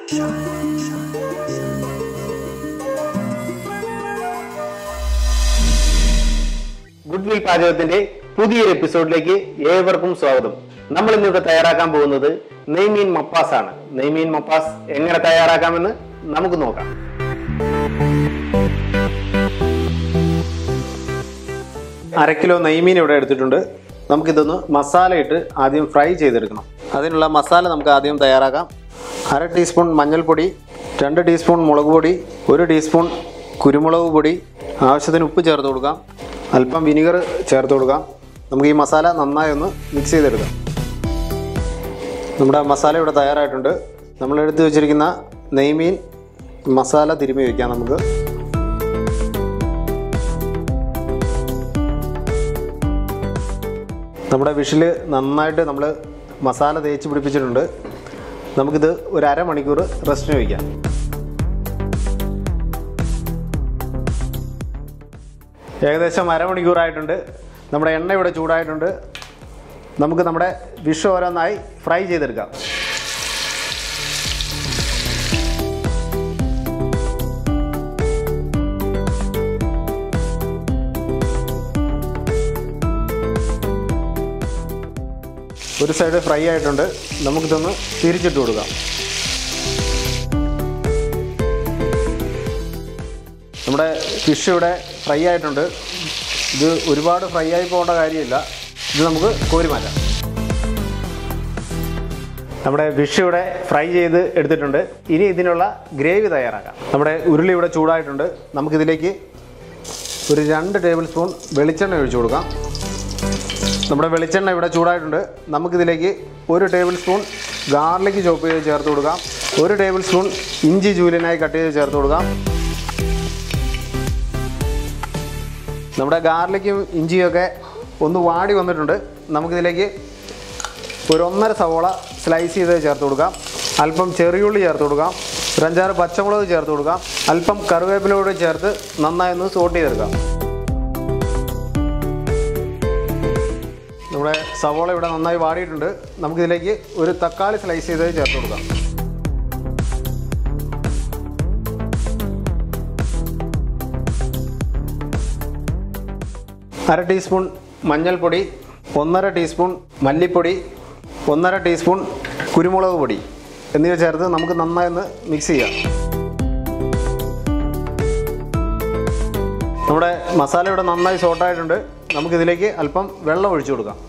good will പാചകത്തിന്റെ പുതിയൊരു എപ്പിസോഡിലേക്ക് ഏവർക്കും സ്വാഗതം നമ്മൾ ഇന്നിവിടെ തയ്യാറാക്കാൻ പോകുന്നത് നെയ്മീൻ മപ്പാസ് ആണ് നെയ്മീൻ മപ്പാസ് എങ്ങനെ തയ്യാറാക്കാമെന്ന് നമുക്ക് നോക്കാം അര കിലോ നെയ്മീൻ ഇവിടെ എടുത്തിട്ടുണ്ട് നമുക്കിതൊന്ന് മസാല ഇട്ട് ആദ്യം ഫ്രൈ ചെയ്തെടുക്കണം അതിനുള്ള മസാല നമുക്ക് ആദ്യം തയ്യാറാക്കാം അര ടീസ്പൂൺ മഞ്ഞൾപ്പൊടി രണ്ട് ടീസ്പൂൺ മുളക് പൊടി ഒരു ടീസ്പൂൺ കുരുമുളക് പൊടി ആവശ്യത്തിന് ഉപ്പ് ചേർത്ത് കൊടുക്കാം അല്പം വിനിഗർ ചേർത്ത് കൊടുക്കാം നമുക്ക് ഈ മസാല നന്നായി ഒന്ന് മിക്സ് ചെയ്തെടുക്കാം നമ്മുടെ മസാല ഇവിടെ തയ്യാറായിട്ടുണ്ട് നമ്മൾ എടുത്ത് വെച്ചിരിക്കുന്ന നെയ്മീൻ മസാല തിരുമ്മി വയ്ക്കാം നമുക്ക് നമ്മുടെ വിഷിൽ നന്നായിട്ട് നമ്മൾ മസാല തേച്ച് പിടിപ്പിച്ചിട്ടുണ്ട് നമുക്കിത് ഒരു അരമണിക്കൂർ റെസ്റ്റിന് വയ്ക്കാം ഏകദേശം അരമണിക്കൂറായിട്ടുണ്ട് നമ്മുടെ എണ്ണ ഇവിടെ ചൂടായിട്ടുണ്ട് നമുക്ക് നമ്മുടെ വിഷ് ഓരോന്നായി ഫ്രൈ ചെയ്തെടുക്കാം ഒരു സൈഡ് ഫ്രൈ ആയിട്ടുണ്ട് നമുക്കിതൊന്ന് തിരിച്ചിട്ട് കൊടുക്കാം നമ്മുടെ ഫിഷ് ഇവിടെ ഫ്രൈ ആയിട്ടുണ്ട് ഇത് ഒരുപാട് ഫ്രൈ ആയി പോകേണ്ട കാര്യമില്ല ഇത് നമുക്ക് കോരി മാറ്റാം നമ്മുടെ ഫിഷ് ഇവിടെ ഫ്രൈ ചെയ്ത് എടുത്തിട്ടുണ്ട് ഇനി ഇതിനുള്ള ഗ്രേവി തയ്യാറാക്കാം നമ്മുടെ ഉരുളി ഇവിടെ ചൂടായിട്ടുണ്ട് നമുക്കിതിലേക്ക് ഒരു രണ്ട് ടേബിൾ സ്പൂൺ വെളിച്ചെണ്ണ ഒഴിച്ചു കൊടുക്കാം നമ്മുടെ വെളിച്ചെണ്ണ ഇവിടെ ചൂടായിട്ടുണ്ട് നമുക്കിതിലേക്ക് ഒരു ടേബിൾ സ്പൂൺ ഗാർലിക് ചോപ്പ് ചെയ്ത് ചേർത്ത് കൊടുക്കാം ഒരു ടേബിൾ സ്പൂൺ ഇഞ്ചി ജൂലിനായി കട്ട് ചെയ്ത് ചേർത്ത് കൊടുക്കാം നമ്മുടെ ഗാർലിക്കും ഇഞ്ചിയൊക്കെ ഒന്ന് വാടി വന്നിട്ടുണ്ട് നമുക്കിതിലേക്ക് ഒരു ഒന്നര സവോള സ്ലൈസ് ചെയ്ത് ചേർത്ത് കൊടുക്കാം അല്പം ചെറിയുള്ളി ചേർത്ത് കൊടുക്കാം ഒരു അഞ്ചാറ് പച്ചമുളക് ചേർത്ത് കൊടുക്കാം അല്പം കറിവേപ്പിലൂടെ ചേർത്ത് നന്നായി ഒന്ന് സോട്ട് ചെയ്തെടുക്കാം നമ്മുടെ സവോള ഇവിടെ നന്നായി വാടിയിട്ടുണ്ട് നമുക്കിതിലേക്ക് ഒരു തക്കാളി സ്ലൈസ് ചെയ്ത് ചേർത്ത് കൊടുക്കാം അര ടീസ്പൂൺ മഞ്ഞൾപ്പൊടി ഒന്നര ടീസ്പൂൺ മല്ലിപ്പൊടി ഒന്നര ടീസ്പൂൺ കുരുമുളക് പൊടി എന്നിവ ചേർത്ത് നമുക്ക് നന്നായി ഒന്ന് മിക്സ് ചെയ്യാം നമ്മുടെ മസാല ഇവിടെ നന്നായി സോട്ടായിട്ടുണ്ട് നമുക്കിതിലേക്ക് അല്പം വെള്ളം ഒഴിച്ചു കൊടുക്കാം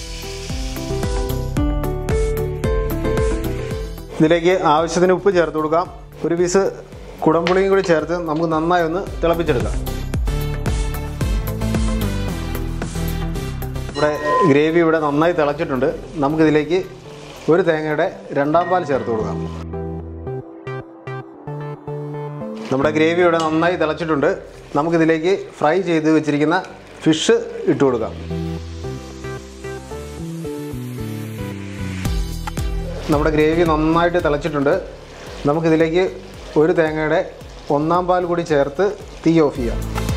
ഇതിലേക്ക് ആവശ്യത്തിന് ഉപ്പ് ചേർത്ത് കൊടുക്കാം ഒരു പീസ് കുടംപുളിയും കൂടി ചേർത്ത് നമുക്ക് നന്നായി ഒന്ന് തിളപ്പിച്ചെടുക്കാം ഇവിടെ ഗ്രേവി ഇവിടെ നന്നായി തിളച്ചിട്ടുണ്ട് നമുക്കിതിലേക്ക് ഒരു തേങ്ങയുടെ രണ്ടാം പാൽ ചേർത്ത് കൊടുക്കാം നമ്മുടെ ഗ്രേവി ഇവിടെ നന്നായി തിളച്ചിട്ടുണ്ട് നമുക്കിതിലേക്ക് ഫ്രൈ ചെയ്ത് വെച്ചിരിക്കുന്ന ഫിഷ് ഇട്ട് കൊടുക്കാം നമ്മുടെ ഗ്രേവി നന്നായിട്ട് തിളച്ചിട്ടുണ്ട് നമുക്കിതിലേക്ക് ഒരു തേങ്ങയുടെ ഒന്നാം പാൽ കൂടി ചേർത്ത് തീ ഓഫ് ചെയ്യാം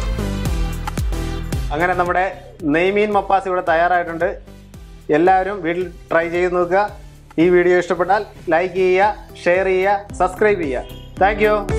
അങ്ങനെ നമ്മുടെ നെയ്മീൻ മപ്പാസ് ഇവിടെ തയ്യാറായിട്ടുണ്ട് എല്ലാവരും വീട്ടിൽ ട്രൈ ചെയ്ത് നോക്കുക ഈ വീഡിയോ ഇഷ്ടപ്പെട്ടാൽ ലൈക്ക് ചെയ്യുക ഷെയർ ചെയ്യുക സബ്സ്ക്രൈബ് ചെയ്യുക താങ്ക്